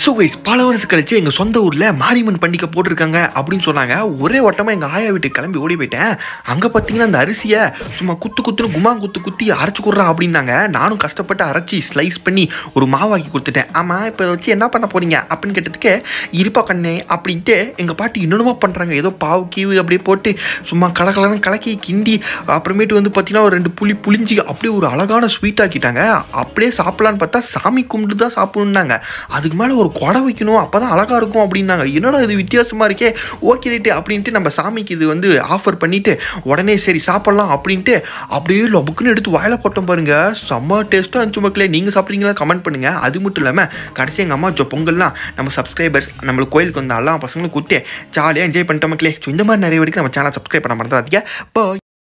so guys பல வருஷம் கழிச்சு எங்கள் சொந்த ஊரில் மாரியம்மன் பண்டிகை போட்டிருக்காங்க அப்படின்னு சொன்னாங்க ஒரே வட்டமாக எங்கள் ஆயா வீட்டுக்கு கிளம்பி ஓடி போயிட்டேன் அங்கே பார்த்தீங்கன்னா அந்த அரிசியை சும்மா குத்து குத்துன்னு குமா குத்து குத்தி அரைச்சி கொடுறா அப்படின்னாங்க நானும் கஷ்டப்பட்டு அரைச்சி ஸ்லைஸ் பண்ணி ஒரு மாவாக்கி கொடுத்துட்டேன் ஆமாம் இப்போ வச்சு என்ன பண்ண போறீங்க அப்படின்னு கேட்டதுக்கு இருப்பா கண்ணே அப்படின்ட்டு எங்கள் பாட்டி இன்னொன்னுமா பண்ணுறாங்க ஏதோ பாவு கீவு அப்படியே போட்டு சும்மா கலக்கலன்னு கலக்கி கிண்டி அப்புறமேட்டு வந்து பார்த்தீங்கன்னா ஒரு ரெண்டு புளி புளிஞ்சி அப்படியே ஒரு அழகான ஸ்வீட் ஆக்கிட்டாங்க அப்படியே சாப்பிடலான்னு பார்த்தா சாமி கும்பிட்டு தான் சாப்பிடணுன்னாங்க அதுக்கு மேலே ஒரு கொடை வைக்கணும் அப்போ தான் அழகாக இருக்கும் அப்படின்னாங்க என்னடா இது வித்தியாசமாக இருக்கே ஓகே ரைட்டு அப்படின்ட்டு நம்ம சாமிக்கு இது வந்து ஆஃபர் பண்ணிவிட்டு உடனே சரி சாப்பிட்லாம் அப்படின்ட்டு அப்படியே லொபுக்குன்னு எடுத்து வாயில போட்டோம் பாருங்க செம்ம டேஸ்ட்டாக இருந்துச்சு மக்களே நீங்கள் சாப்பிட்றீங்களா கமெண்ட் பண்ணுங்கள் அது மட்டும் இல்லாமல் கடைசி எங்கள் அம்மா ஜோ பொங்கல்லாம் நம்ம சப்ஸ்கிரைபர்ஸ் நம்மளுக்கு கோயிலுக்கு வந்த எல்லா பசங்களும் கூப்பிட்டு ஜாலியாக என்ஜாய் பண்ணிட்டோம் மக்களே ஸோ இந்த மாதிரி நிறைய வரைக்கும் நம்ம சேனல் சப்ஸ்கிரைப் பண்ண மறந்துடாதீங்க பாய்